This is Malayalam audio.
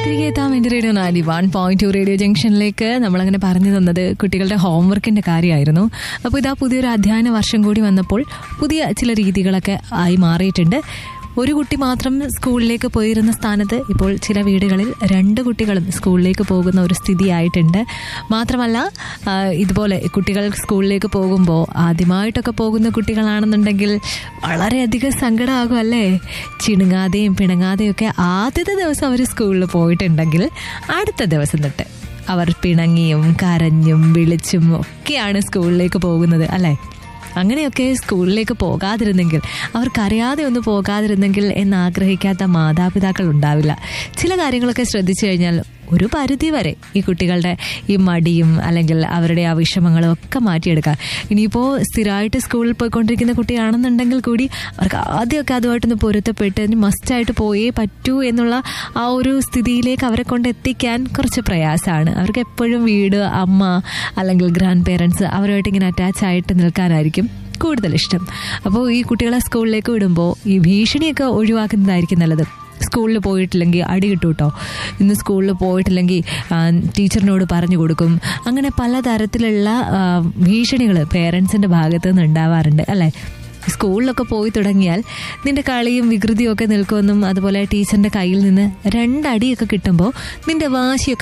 തിരികെ എത്താൻ വേണ്ടി റേഡിയോ നാരി വൺ പോയിന്റ് ടു റേഡിയോ ജംഗ്ഷനിലേക്ക് നമ്മളങ്ങനെ പറഞ്ഞു തന്നത് കുട്ടികളുടെ ഹോംവർക്കിന്റെ കാര്യമായിരുന്നു അപ്പോൾ ഇതാ പുതിയൊരു അധ്യയന വർഷം കൂടി വന്നപ്പോൾ പുതിയ ചില രീതികളൊക്കെ ആയി മാറിയിട്ടുണ്ട് ഒരു കുട്ടി മാത്രം സ്കൂളിലേക്ക് പോയിരുന്ന സ്ഥാനത്ത് ഇപ്പോൾ ചില വീടുകളിൽ രണ്ട് കുട്ടികളും സ്കൂളിലേക്ക് പോകുന്ന ഒരു സ്ഥിതിയായിട്ടുണ്ട് മാത്രമല്ല ആ, ഇതുപോലെ കുട്ടികൾ സ്കൂളിലേക്ക് പോകുമ്പോൾ ആദ്യമായിട്ടൊക്കെ പോകുന്ന കുട്ടികളാണെന്നുണ്ടെങ്കിൽ വളരെയധികം സങ്കടമാകും അല്ലേ ചിണുങ്ങാതെയും പിണങ്ങാതെയും ഒക്കെ ആദ്യത്തെ ദിവസം അവർ സ്കൂളിൽ പോയിട്ടുണ്ടെങ്കിൽ അടുത്ത ദിവസം തൊട്ട് അവർ പിണങ്ങിയും കരഞ്ഞും വിളിച്ചും ഒക്കെയാണ് സ്കൂളിലേക്ക് പോകുന്നത് അല്ലേ അങ്ങനെയൊക്കെ സ്കൂളിലേക്ക് പോകാതിരുന്നെങ്കിൽ അവർക്കറിയാതെ ഒന്ന് പോകാതിരുന്നെങ്കിൽ എന്ന് ആഗ്രഹിക്കാത്ത മാതാപിതാക്കൾ ഉണ്ടാവില്ല ചില കാര്യങ്ങളൊക്കെ ശ്രദ്ധിച്ചു കഴിഞ്ഞാൽ ഒരു പരിധി വരെ ഈ കുട്ടികളുടെ ഈ മടിയും അല്ലെങ്കിൽ അവരുടെ ആ വിഷമങ്ങളും ഒക്കെ മാറ്റിയെടുക്കാം ഇനിയിപ്പോൾ സ്ഥിരമായിട്ട് സ്കൂളിൽ പോയിക്കൊണ്ടിരിക്കുന്ന കുട്ടിയാണെന്നുണ്ടെങ്കിൽ കൂടി അവർക്ക് ആദ്യമൊക്കെ അതുമായിട്ടൊന്ന് പൊരുത്തപ്പെട്ട് ഇനി മസ്റ്റായിട്ട് പോയേ പറ്റൂ എന്നുള്ള ആ ഒരു സ്ഥിതിയിലേക്ക് അവരെ കൊണ്ട് എത്തിക്കാൻ കുറച്ച് പ്രയാസമാണ് അവർക്ക് എപ്പോഴും വീട് അമ്മ അല്ലെങ്കിൽ ഗ്രാൻഡ് പേരൻസ് അവരുമായിട്ട് ഇങ്ങനെ അറ്റാച്ച് ആയിട്ട് നിൽക്കാനായിരിക്കും കൂടുതൽ ഇഷ്ടം അപ്പോൾ ഈ കുട്ടികളെ സ്കൂളിലേക്ക് വിടുമ്പോൾ ഈ ഭീഷണിയൊക്കെ ഒഴിവാക്കുന്നതായിരിക്കും നല്ലത് സ്കൂളിൽ പോയിട്ടില്ലെങ്കിൽ അടി കിട്ടും കേട്ടോ ഇന്ന് സ്കൂളിൽ പോയിട്ടില്ലെങ്കിൽ ആ, ടീച്ചറിനോട് പറഞ്ഞു കൊടുക്കും അങ്ങനെ പലതരത്തിലുള്ള ഭീഷണികൾ പേരൻസിൻ്റെ ഭാഗത്തു നിന്ന് ഉണ്ടാവാറുണ്ട് അല്ലേ സ്കൂളിലൊക്കെ പോയി തുടങ്ങിയാൽ നിന്റെ കളിയും വികൃതിയും ഒക്കെ നിൽക്കുമെന്നും അതുപോലെ ടീച്ചറിന്റെ കയ്യിൽ നിന്ന് രണ്ടടിയൊക്കെ കിട്ടുമ്പോൾ നിന്റെ വാശിയൊക്കെ